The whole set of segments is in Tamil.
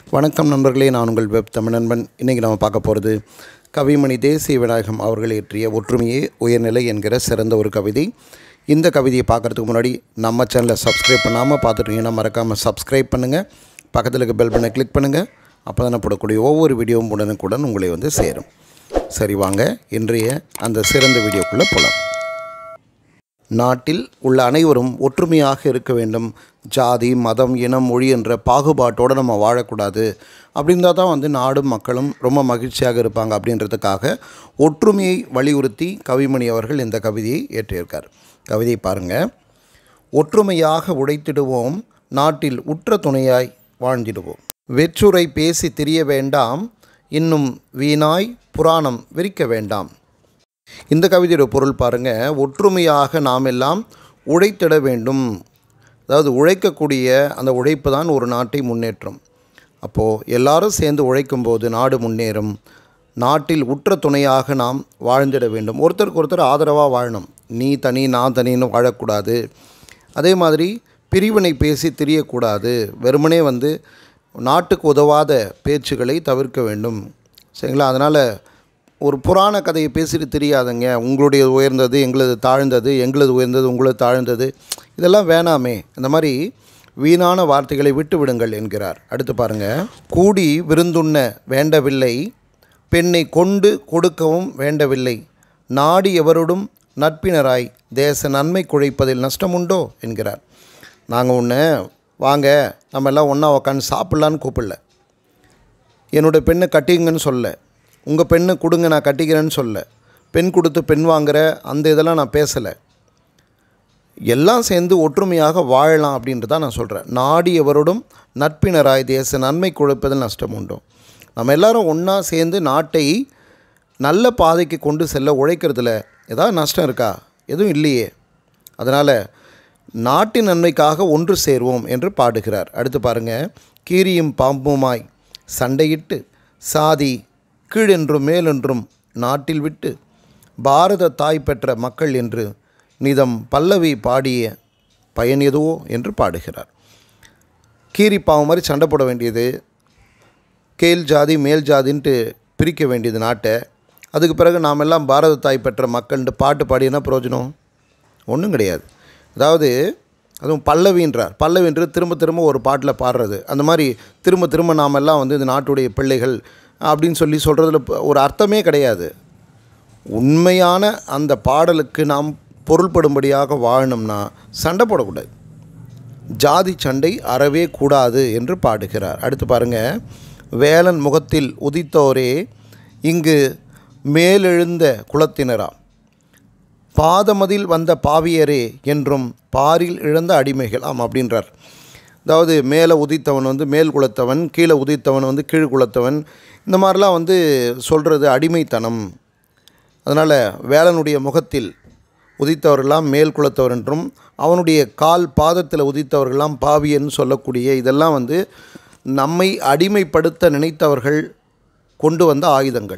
வணக்கம் நண்பர்களே நான் உங்கள் வெப் தமிழ் நண்பன் இன்றைக்கி நம்ம பார்க்க போகிறது கவிமணி தேசிய விநாயகம் அவர்கள் இயற்றிய ஒற்றுமையே உயர்நிலை என்கிற சிறந்த ஒரு கவிதை இந்த கவிதையை பார்க்குறதுக்கு முன்னாடி நம்ம சேனலை சப்ஸ்கிரைப் பண்ணாமல் பார்த்துட்டீங்கன்னா மறக்காமல் சப்ஸ்கிரைப் பண்ணுங்கள் பக்கத்தில் இருக்க பெல் பண்ணை கிளிக் பண்ணுங்கள் அப்போ தான் போடக்கூடிய ஒவ்வொரு வீடியோவும் உடனுக்குடன் உங்களை வந்து சேரும் சரி வாங்க இன்றைய அந்த சிறந்த வீடியோக்குள்ளே போகலாம் நாட்டில் உள்ள அனைவரும் ஒற்றுமையாக இருக்க வேண்டும் ஜாதி மதம் இனம் மொழி என்ற பாகுபாட்டோடு நம்ம வாழக்கூடாது அப்படின்னா தான் வந்து நாடும் மக்களும் ரொம்ப மகிழ்ச்சியாக இருப்பாங்க அப்படின்றதுக்காக ஒற்றுமையை வலியுறுத்தி கவிமணி அவர்கள் இந்த கவிதையை ஏற்றியிருக்கார் கவிதை பாருங்கள் ஒற்றுமையாக உடைத்திடுவோம் நாட்டில் உற்ற துணையாய் வாழ்ந்திடுவோம் வெற்றுரை பேசி திரிய வேண்டாம் இன்னும் வீணாய் புராணம் விரிக்க வேண்டாம் இந்த கவிதையோட பொருள் பாருங்கள் ஒற்றுமையாக நாம் எல்லாம் உழைத்திட வேண்டும் அதாவது உழைக்கக்கூடிய அந்த உழைப்பு தான் ஒரு நாட்டை முன்னேற்றம் அப்போது எல்லாரும் சேர்ந்து உழைக்கும்போது நாடு முன்னேறும் நாட்டில் உற்ற துணையாக நாம் வாழ்ந்திட வேண்டும் ஒருத்தருக்கு ஒருத்தர் ஆதரவாக வாழணும் நீ தனி நான் தனின்னு வாழக்கூடாது அதே மாதிரி பிரிவினை பேசி தெரியக்கூடாது வெறுமனே வந்து நாட்டுக்கு உதவாத பேச்சுகளை தவிர்க்க வேண்டும் சரிங்களா அதனால் ஒரு புராண கதையை பேசிட்டு தெரியாதுங்க உங்களுடைய உயர்ந்தது எங்களது தாழ்ந்தது எங்களது உயர்ந்தது உங்களது தாழ்ந்தது இதெல்லாம் வேணாமே இந்த மாதிரி வீணான வார்த்தைகளை விட்டு விடுங்கள் என்கிறார் அடுத்து பாருங்க கூடி விருந்துண்ண வேண்டவில்லை பெண்ணை கொண்டு கொடுக்கவும் வேண்டவில்லை நாடி எவரோடும் நட்பினராய் தேச நன்மை குழைப்பதில் நஷ்டமுண்டோ என்கிறார் நாங்கள் ஒன்று வாங்க நம்ம எல்லாம் ஒன்றா உக்காந்து சாப்பிட்லான்னு கூப்பிடல என்னோட பெண்ணை கட்டிங்கன்னு சொல்ல உங்கள் பெண்ணை கொடுங்க நான் கட்டிக்கிறேன்னு சொல்ல பெண் கொடுத்து பெண் வாங்குற அந்த இதெல்லாம் நான் பேசலை எல்லாம் சேர்ந்து ஒற்றுமையாக வாழலாம் அப்படின்ட்டு தான் நான் சொல்கிறேன் நாடியவரோடும் நட்பினராய் தேச நன்மை குழைப்பதில் நஷ்டம் உண்டும் நம்ம எல்லாரும் ஒன்றா சேர்ந்து நாட்டை நல்ல பாதைக்கு கொண்டு செல்ல உழைக்கிறதுல ஏதாவது நஷ்டம் இருக்கா எதுவும் இல்லையே அதனால் நாட்டின் நன்மைக்காக ஒன்று சேர்வோம் என்று பாடுகிறார் அடுத்து பாருங்கள் கீரியும் பாம்புமாய் சண்டையிட்டு சாதி கீழென்றும் மேலென்றும் நாட்டில் விட்டு பாரத தாய் பெற்ற மக்கள் என்று நிதம் பல்லவி பாடிய பயன் எதுவோ என்று பாடுகிறார் கீரி பாவம் மாதிரி சண்டை போட வேண்டியது கீழ் ஜாதி மேல் ஜாதின்ட்டு பிரிக்க வேண்டியது நாட்டை அதுக்கு பிறகு நாம் எல்லாம் பாரத தாய் பெற்ற மக்கள்ன்ட்டு பாட்டு பாடி என்ன பிரயோஜனம் ஒன்றும் கிடையாது அதாவது அதுவும் பல்லவின்றார் பல்லவின்றது திரும்ப திரும்ப ஒரு பாட்டில் பாடுறது அந்த மாதிரி திரும்ப திரும்ப நாம் எல்லாம் வந்து இந்த நாட்டுடைய பிள்ளைகள் அப்படின்னு சொல்லி சொல்கிறதுல ஒரு அர்த்தமே கிடையாது உண்மையான அந்த பாடலுக்கு நாம் பொருள்படும்படியாக வாழணும்னா சண்டை போடக்கூடாது ஜாதி சண்டை அறவே கூடாது என்று பாடுகிறார் அடுத்து பாருங்கள் வேலன் முகத்தில் உதித்தோரே இங்கு மேலெழுந்த குலத்தினராம் பாதமதில் வந்த பாவியரே என்றும் பாரில் இழந்த அடிமைகள் ஆம் அப்படின்றார் அதாவது மேலே உதித்தவன் வந்து மேல் குலத்தவன் கீழே உதித்தவன் வந்து கீழ் குலத்தவன் இந்த மாதிரிலாம் வந்து சொல்கிறது அடிமைத்தனம் அதனால் வேலனுடைய முகத்தில் உதித்தவர்களாம் மேல் குலத்தவர் என்றும் அவனுடைய கால் பாதத்தில் உதித்தவர்களாம் பாவியன்னு சொல்லக்கூடிய இதெல்லாம் வந்து நம்மை அடிமைப்படுத்த நினைத்தவர்கள் கொண்டு வந்த ஆயுதங்கள்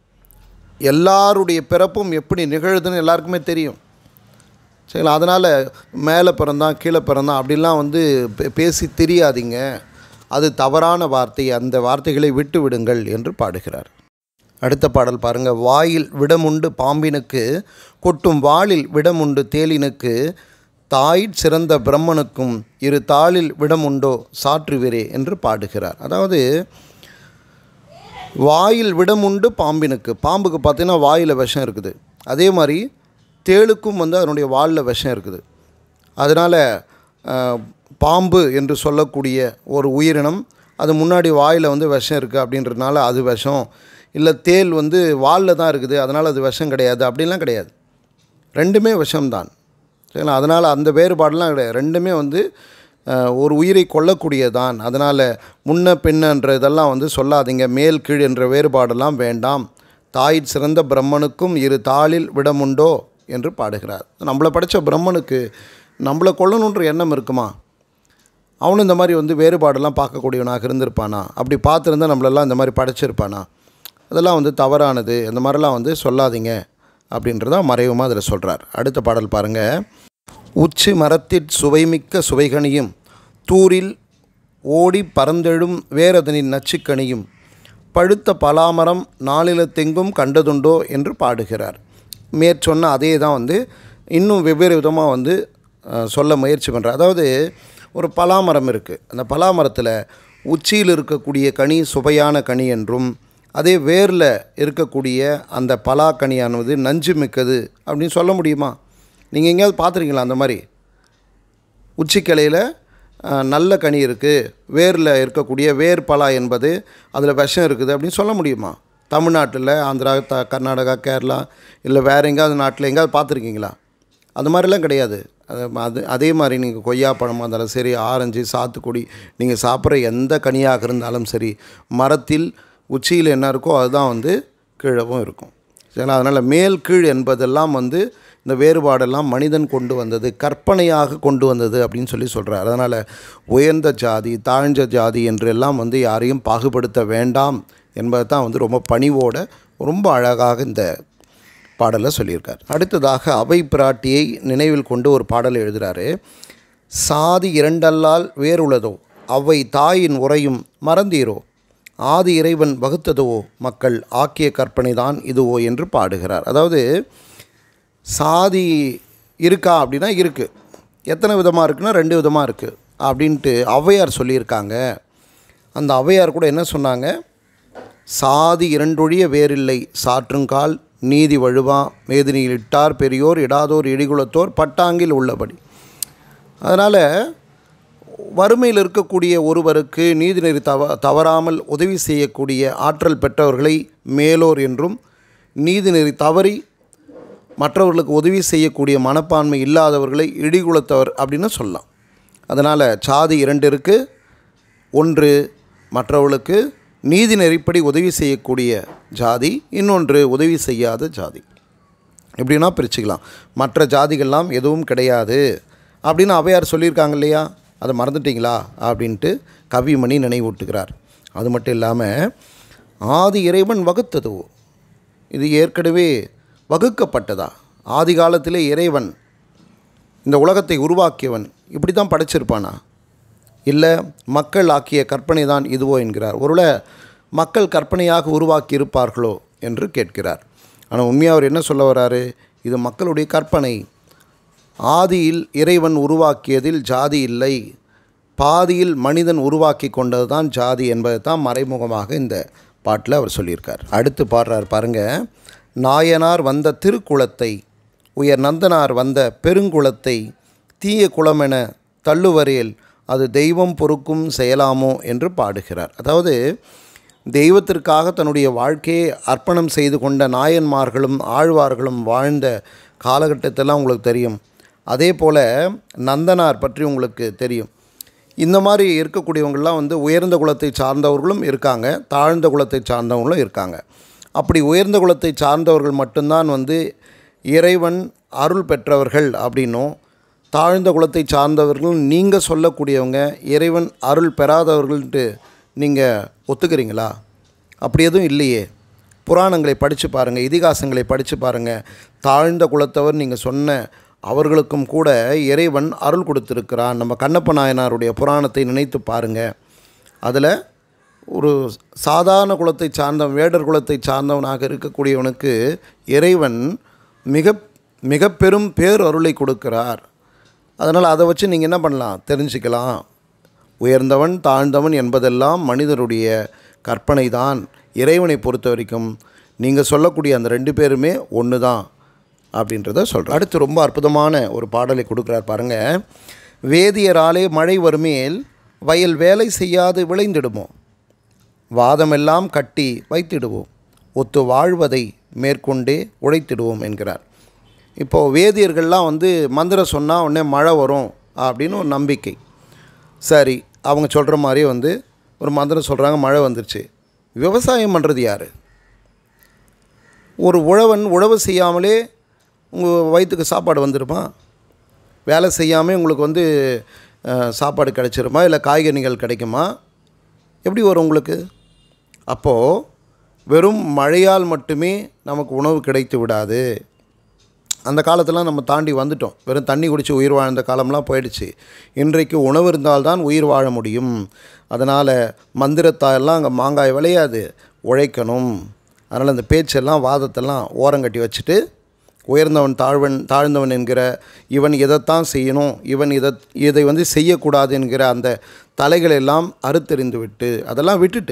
எல்லாருடைய பிறப்பும் எப்படி நிகழுதுன்னு எல்லாருக்குமே தெரியும் சரிங்களா அதனால் மேலே பிறந்தான் கீழே பிறந்தான் அப்படிலாம் வந்து பேசி தெரியாதீங்க அது தவறான வார்த்தை அந்த வார்த்தைகளை விட்டு விடுங்கள் என்று பாடுகிறார் அடுத்த பாடல் பாருங்கள் வாயில் விடமுண்டு பாம்பினுக்கு கொட்டும் வாளில் விடமுண்டு தேலினுக்கு தாய் சிறந்த பிரம்மனுக்கும் இரு தாளில் விடமுண்டோ சாற்றுவீரே என்று பாடுகிறார் அதாவது வாயில் விடமுண்டு பாம்பினுக்கு பாம்புக்கு பார்த்தீங்கன்னா வாயில் விஷம் இருக்குது அதே மாதிரி தேளுக்கும் வந்து அதனுடைய வாலில் விஷம் இருக்குது அதனால் பாம்பு என்று சொல்லக்கூடிய ஒரு உயிரினம் அது முன்னாடி வாயில் வந்து விஷம் இருக்குது அப்படின்றதுனால அது விஷம் இல்லை தேல் வந்து வாலில் தான் இருக்குது அதனால் அது விஷம் கிடையாது அப்படின்லாம் கிடையாது ரெண்டுமே விஷம்தான் சரிங்களா அதனால் அந்த வேறுபாடெலாம் கிடையாது ரெண்டுமே வந்து ஒரு உயிரை கொல்லக்கூடியதான் அதனால் முன்ன பின்னன்ற இதெல்லாம் வந்து சொல்லாதீங்க மேல் கீழ் என்ற வேறுபாடெல்லாம் வேண்டாம் தாய் சிறந்த பிரம்மனுக்கும் இரு தாளில் விடமுண்டோ என்று பாடுகிறார் நம்மளை படைத்த பிரம்மனுக்கு நம்மளை கொல்லணுன்ற எண்ணம் இருக்குமா அவனும் இந்த மாதிரி வந்து வேறுபாடெல்லாம் பார்க்கக்கூடியவனாக இருந்திருப்பானா அப்படி பார்த்துருந்தா நம்மளெல்லாம் இந்த மாதிரி படைச்சிருப்பானா அதெல்லாம் வந்து தவறானது இந்த மாதிரிலாம் வந்து சொல்லாதீங்க அப்படின்றத மறைவுமாக அதில் சொல்கிறார் அடுத்த பாடல் பாருங்கள் உச்சி மரத்திற் சுவைமிக்க சுவைகனியும் தூரில் ஓடி பறந்தெழும் வேரதனின் நச்சுக்கணியும் பழுத்த பலாமரம் நாளிலத்தெங்கும் கண்டதுண்டோ என்று பாடுகிறார் மேற்சொன்ன அதே தான் வந்து இன்னும் வெவ்வேறு விதமாக வந்து அஹ், சொல்ல முயற்சி பண்ணுறார் அதாவது ஒரு பலாமரம் இருக்குது அந்த பலாமரத்தில் உச்சியில் இருக்கக்கூடிய கனி சுவையான கனி என்றும் அதே வேரில் இருக்கக்கூடிய அந்த பலாக்கனியானது நஞ்சு மிக்கது அப்படின்னு சொல்ல முடியுமா நீங்கள் எங்கேயாவது பார்த்துருக்கீங்களா அந்த மாதிரி உச்சிக்கிளையில் அஹ், நல்ல கனி இருக்குது வேரில் இருக்கக்கூடிய வேர் பலா என்பது அதில் விஷம் இருக்குது அப்படின்னு சொல்ல முடியுமா தமிழ்நாட்டில் ஆந்திரா த கர்நாடகா கேரளா இல்லை வேறு எங்கேயாவது நாட்டில் எங்கேயாவது பார்த்துருக்கீங்களா அந்த மாதிரிலாம் கிடையாது அது அது அதே மாதிரி நீங்கள் கொய்யா பழமாக இருந்தாலும் சரி ஆரஞ்சு சாத்துக்குடி நீங்கள் சாப்பிட்ற எந்த கனியாக இருந்தாலும் சரி மரத்தில் உச்சியில் என்ன இருக்கோ அதுதான் வந்து கீழவும் இருக்கும் சரிங்களா அதனால் மேல் கீழ் என்பதெல்லாம் வந்து இந்த வேறுபாடெல்லாம் மனிதன் கொண்டு வந்தது கற்பனையாக கொண்டு வந்தது அப்படின்னு சொல்லி சொல்கிறார் அதனால் உயர்ந்த ஜாதி தாழ்ந்த ஜாதி என்றெல்லாம் வந்து யாரையும் பாகுபடுத்த வேண்டாம் என்பதை தான் வந்து ரொம்ப பணிவோட ரொம்ப அழகாக இந்த பாடலை சொல்லியிருக்கார் அடுத்ததாக அவை பிராட்டியை நினைவில் கொண்டு ஒரு பாடல் எழுதுகிறாரு சாதி இரண்டல்லால் வேறுளதோ அவை தாயின் உரையும் மறந்தீரோ ஆதி இறைவன் வகுத்ததோ மக்கள் ஆக்கிய கற்பனை தான் இதுவோ என்று பாடுகிறார் அதாவது சாதி இருக்கா அப்படின்னா இருக்குது எத்தனை விதமாக இருக்குன்னா ரெண்டு விதமாக இருக்குது அப்படின்ட்டு ஔவையார் சொல்லியிருக்காங்க அந்த ஔவையார் கூட என்ன சொன்னாங்க சாதி இரண்டொழிய வேறில்லை சாற்றுங்கால் நீதி வழுவா மேதினியில் இட்டார் பெரியோர் இடாதோர் இடிகுலத்தோர் பட்டாங்கில் உள்ளபடி அதனால் வறுமையில் இருக்கக்கூடிய ஒருவருக்கு நீதிநெறி தவ தவறாமல் உதவி செய்யக்கூடிய ஆற்றல் பெற்றவர்களை மேலோர் என்றும் நீதிநெறி தவறி மற்றவர்களுக்கு உதவி செய்யக்கூடிய மனப்பான்மை இல்லாதவர்களை இடிகுலத்தவர் அப்படின்னு சொல்லலாம் அதனால் சாதி இரண்டு இருக்குது ஒன்று மற்றவர்களுக்கு நீதி நெறிப்படி உதவி செய்யக்கூடிய ஜாதி இன்னொன்று உதவி செய்யாத ஜாதி எப்படின்னா பிரிச்சுக்கலாம் மற்ற ஜாதிகள்லாம் எதுவும் கிடையாது அப்படின்னு அவையார் சொல்லியிருக்காங்க இல்லையா அதை மறந்துட்டீங்களா அப்படின்ட்டு கவிமணி நினைவூட்டுகிறார் அது மட்டும் இல்லாமல் ஆதி இறைவன் வகுத்ததோ இது ஏற்கனவே வகுக்கப்பட்டதா ஆதி காலத்திலே இறைவன் இந்த உலகத்தை உருவாக்கியவன் இப்படி தான் படைச்சிருப்பானா இல்லை மக்கள் ஆக்கிய கற்பனை தான் இதுவோ என்கிறார் ஒருவேளை மக்கள் கற்பனையாக உருவாக்கி இருப்பார்களோ என்று கேட்கிறார் ஆனால் உண்மையாக அவர் என்ன சொல்ல வராரு இது மக்களுடைய கற்பனை ஆதியில் இறைவன் உருவாக்கியதில் ஜாதி இல்லை பாதியில் மனிதன் உருவாக்கி கொண்டது தான் ஜாதி என்பதை தான் மறைமுகமாக இந்த பாட்டில் அவர் சொல்லியிருக்கார் அடுத்து பாடுறார் பாருங்க நாயனார் வந்த திருக்குளத்தை உயர் நந்தனார் வந்த பெருங்குளத்தை தீய குளமென தள்ளுவரேல் அது தெய்வம் பொறுக்கும் செயலாமோ என்று பாடுகிறார் அதாவது தெய்வத்திற்காக தன்னுடைய வாழ்க்கையை அர்ப்பணம் செய்து கொண்ட நாயன்மார்களும் ஆழ்வார்களும் வாழ்ந்த காலகட்டத்தெல்லாம் உங்களுக்கு தெரியும் அதே போல் நந்தனார் பற்றி உங்களுக்கு தெரியும் இந்த மாதிரி இருக்கக்கூடியவங்கள்லாம் வந்து உயர்ந்த குலத்தை சார்ந்தவர்களும் இருக்காங்க தாழ்ந்த குலத்தை சார்ந்தவங்களும் இருக்காங்க அப்படி உயர்ந்த குலத்தை சார்ந்தவர்கள் மட்டும்தான் வந்து இறைவன் அருள் பெற்றவர்கள் அப்படின்னும் தாழ்ந்த குலத்தை சார்ந்தவர்கள் நீங்கள் சொல்லக்கூடியவங்க இறைவன் அருள் பெறாதவர்கள்ட்டு நீங்கள் ஒத்துக்கிறீங்களா அப்படி எதுவும் இல்லையே புராணங்களை படித்து பாருங்கள் இதிகாசங்களை படித்து பாருங்கள் தாழ்ந்த குலத்தவர் நீங்கள் சொன்ன அவர்களுக்கும் கூட இறைவன் அருள் கொடுத்துருக்கிறான் நம்ம கண்ணப்ப நாயனாருடைய புராணத்தை நினைத்து பாருங்கள் அதில் ஒரு சாதாரண குலத்தை சார்ந்தவன் வேடர் குலத்தை சார்ந்தவனாக இருக்கக்கூடியவனுக்கு இறைவன் மிக மிக பெரும் பேரருளை கொடுக்கிறார் அதனால் அதை வச்சு நீங்கள் என்ன பண்ணலாம் தெரிஞ்சுக்கலாம் உயர்ந்தவன் தாழ்ந்தவன் என்பதெல்லாம் மனிதருடைய கற்பனை தான் இறைவனை பொறுத்த வரைக்கும் நீங்கள் சொல்லக்கூடிய அந்த ரெண்டு பேருமே ஒன்று தான் அப்படின்றத சொல்கிறேன் அடுத்து ரொம்ப அற்புதமான ஒரு பாடலை கொடுக்குறார் பாருங்கள் வேதியராலே மழை வருமேல் வயல் வேலை செய்யாது விளைந்திடுமோ வாதமெல்லாம் கட்டி வைத்திடுவோம் ஒத்து வாழ்வதை மேற்கொண்டே உழைத்திடுவோம் என்கிறார் இப்போது வேதியர்கள்லாம் வந்து மந்திரம் சொன்னால் உடனே மழை வரும் அப்படின்னு ஒரு நம்பிக்கை சரி அவங்க சொல்கிற மாதிரியே வந்து ஒரு மந்திரம் சொல்கிறாங்க மழை வந்துருச்சு விவசாயம் பண்ணுறது யார் ஒரு உழவன் உழவு செய்யாமலே உங்கள் வயிற்றுக்கு சாப்பாடு வந்துடுமா வேலை செய்யாமல் உங்களுக்கு வந்து அஹ், சாப்பாடு கிடைச்சிருமா இல்லை காய்கறிகள் கிடைக்குமா எப்படி வரும் உங்களுக்கு அப்போது வெறும் மழையால் மட்டுமே நமக்கு உணவு கிடைத்து விடாது அந்த காலத்தெல்லாம் நம்ம தாண்டி வந்துட்டோம் வெறும் தண்ணி குடித்து உயிர் வாழ்ந்த காலம்லாம் போயிடுச்சு இன்றைக்கு உணவு இருந்தால்தான் உயிர் வாழ முடியும் அதனால் மந்திரத்தாயெல்லாம் அங்கே மாங்காய் விளையாது உழைக்கணும் அதனால் அந்த பேச்செல்லாம் வாதத்தெல்லாம் ஓரங்கட்டி வச்சுட்டு உயர்ந்தவன் தாழ்வன் தாழ்ந்தவன் என்கிற இவன் இதைத்தான் செய்யணும் இவன் இதை இதை வந்து செய்யக்கூடாது என்கிற அந்த தலைகளெல்லாம் அறுத்தெறிந்து விட்டு அதெல்லாம் விட்டுட்டு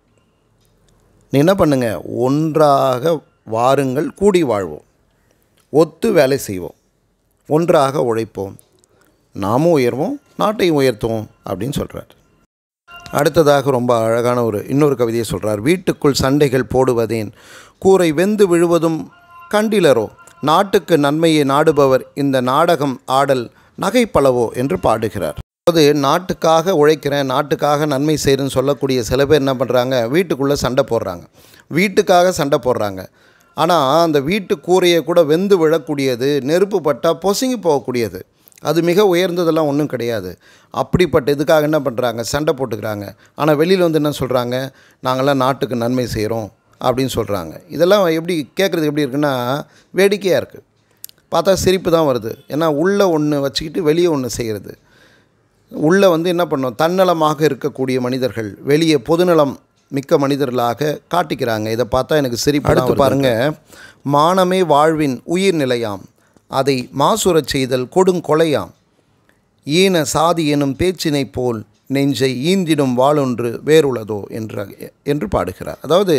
நீ என்ன பண்ணுங்க ஒன்றாக வாருங்கள் கூடி வாழ்வோம் ஒத்து வேலை செய்வோம் ஒன்றாக உழைப்போம் நாமும் உயர்வோம் நாட்டையும் உயர்த்துவோம் அப்படின்னு சொல்கிறார் அடுத்ததாக ரொம்ப அழகான ஒரு இன்னொரு கவிதையை சொல்கிறார் வீட்டுக்குள் சண்டைகள் போடுவதேன் கூரை வெந்து விழுவதும் கண்டிலரோ நாட்டுக்கு நன்மையை நாடுபவர் இந்த நாடகம் ஆடல் நகைப்பளவோ என்று பாடுகிறார் அதாவது நாட்டுக்காக உழைக்கிறேன் நாட்டுக்காக நன்மை செய்கிறேன்னு சொல்லக்கூடிய சில பேர் என்ன பண்ணுறாங்க வீட்டுக்குள்ளே சண்டை போடுறாங்க வீட்டுக்காக சண்டை போடுறாங்க ஆனால் அந்த வீட்டு கூரையை கூட வெந்து விழக்கூடியது நெருப்பு பட்டால் பொசுங்கி போகக்கூடியது அது மிக உயர்ந்ததெல்லாம் ஒன்றும் கிடையாது அப்படிப்பட்ட இதுக்காக என்ன பண்ணுறாங்க சண்டை போட்டுக்கிறாங்க ஆனால் வெளியில் வந்து என்ன சொல்கிறாங்க நாங்களாம் நாட்டுக்கு நன்மை செய்கிறோம் அப்படின்னு சொல்கிறாங்க இதெல்லாம் எப்படி கேட்குறதுக்கு எப்படி இருக்குன்னா வேடிக்கையாக இருக்குது பார்த்தா சிரிப்பு தான் வருது ஏன்னா உள்ளே ஒன்று வச்சுக்கிட்டு வெளியே ஒன்று செய்கிறது உள்ளே வந்து என்ன பண்ணோம் தன்னலமாக இருக்கக்கூடிய மனிதர்கள் வெளியே பொதுநலம் மிக்க மனிதர்களாக காட்டிக்கிறாங்க இதை பார்த்தா எனக்கு சிரிப்பு அடுத்து பாருங்க மானமே வாழ்வின் உயிர் நிலையாம் அதை மாசுரச் செய்தல் கொடுங்கொலையாம் ஈன சாதி எனும் பேச்சினை போல் நெஞ்சை ஈந்திடும் வாளொன்று வேறுள்ளதோ என்ற என்று பாடுகிறார் அதாவது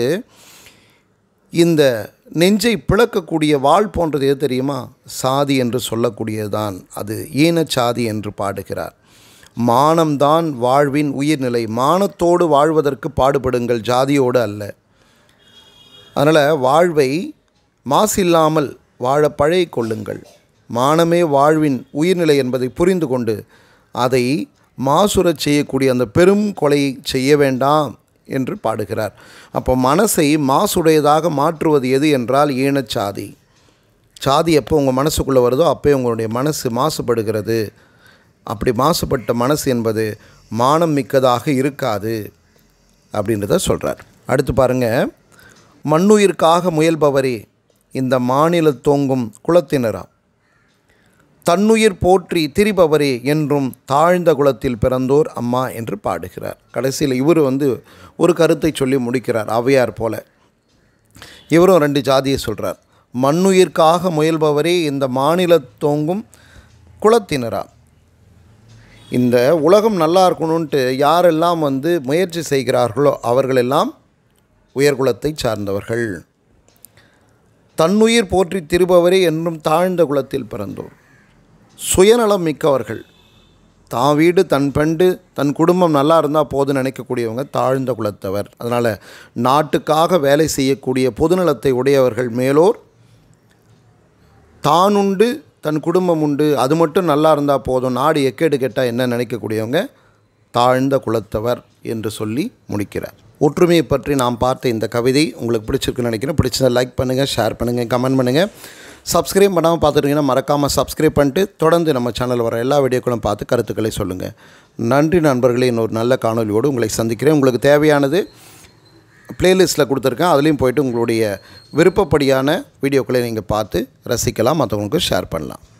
இந்த நெஞ்சை பிளக்கக்கூடிய வாள் போன்றது எது தெரியுமா சாதி என்று சொல்லக்கூடியதுதான் அது ஈனச்சாதி என்று பாடுகிறார் மானம்தான் வாழ்வின் உயிர்நிலை மானத்தோடு வாழ்வதற்கு பாடுபடுங்கள் ஜாதியோடு அல்ல அதனால் வாழ்வை மாசில்லாமல் வாழ பழகி கொள்ளுங்கள் மானமே வாழ்வின் உயிர்நிலை என்பதை புரிந்து கொண்டு அதை மாசுரச் செய்யக்கூடிய அந்த பெரும் கொலையை செய்ய வேண்டாம் என்று பாடுகிறார் அப்போ மனசை மாசுடையதாக மாற்றுவது எது என்றால் ஈனச்சாதி சாதி எப்போ உங்கள் மனசுக்குள்ளே வருதோ அப்போ உங்களுடைய மனசு மாசுபடுகிறது அப்படி மாசுபட்ட மனசு என்பது மானம் மிக்கதாக இருக்காது அப்படின்றத சொல்கிறார் அடுத்து பாருங்கள் மண்ணுயிர்க்காக முயல்பவரே இந்த மாநில தோங்கும் குலத்தினரா தன்னுயிர் போற்றி திரிபவரே என்றும் தாழ்ந்த குலத்தில் பிறந்தோர் அம்மா என்று பாடுகிறார் கடைசியில் இவர் வந்து ஒரு கருத்தை சொல்லி முடிக்கிறார் ஔவையார் போல இவரும் ரெண்டு ஜாதியை சொல்கிறார் மண்ணுயிர்க்காக முயல்பவரே இந்த மாநில தோங்கும் குலத்தினரா இந்த உலகம் நல்லா இருக்கணுன்ட்டு யாரெல்லாம் வந்து முயற்சி செய்கிறார்களோ அவர்களெல்லாம் உயர்குலத்தை சார்ந்தவர்கள் தன்னுயிர் போற்றி திருபவரே என்றும் தாழ்ந்த குலத்தில் பிறந்தோர் சுயநலம் மிக்கவர்கள் தான் வீடு தன் பெண்டு தன் குடும்பம் நல்லா இருந்தால் போதும் நினைக்கக்கூடியவங்க தாழ்ந்த குலத்தவர் அதனால் நாட்டுக்காக வேலை செய்யக்கூடிய பொதுநலத்தை உடையவர்கள் மேலோர் தான் உண்டு தன் குடும்பம் உண்டு அது மட்டும் நல்லா இருந்தால் போதும் நாடு எக்கேடு கெட்டால் என்ன நினைக்கக்கூடியவங்க தாழ்ந்த குலத்தவர் என்று சொல்லி முடிக்கிறார் ஒற்றுமையை பற்றி நாம் பார்த்த இந்த கவிதை உங்களுக்கு பிடிச்சிருக்குன்னு நினைக்கிறேன் பிடிச்சதை லைக் பண்ணுங்கள் ஷேர் பண்ணுங்கள் கமெண்ட் பண்ணுங்கள் சப்ஸ்கிரைப் பண்ணாமல் பார்த்துருக்கீங்கன்னா மறக்காமல் சப்ஸ்கிரைப் பண்ணிட்டு தொடர்ந்து நம்ம சேனல் வர எல்லா வீடியோக்களும் பார்த்து கருத்துக்களை சொல்லுங்கள் நன்றி நண்பர்களே இன்னொரு நல்ல காணொலியோடு உங்களை சந்திக்கிறேன் உங்களுக்கு தேவையானது பிளேலிஸ்ட்டில் கொடுத்துருக்கேன் அதுலேயும் போயிட்டு உங்களுடைய விருப்பப்படியான வீடியோக்களை நீங்கள் பார்த்து ரசிக்கலாம் மற்றவங்களுக்கு ஷேர் பண்ணலாம்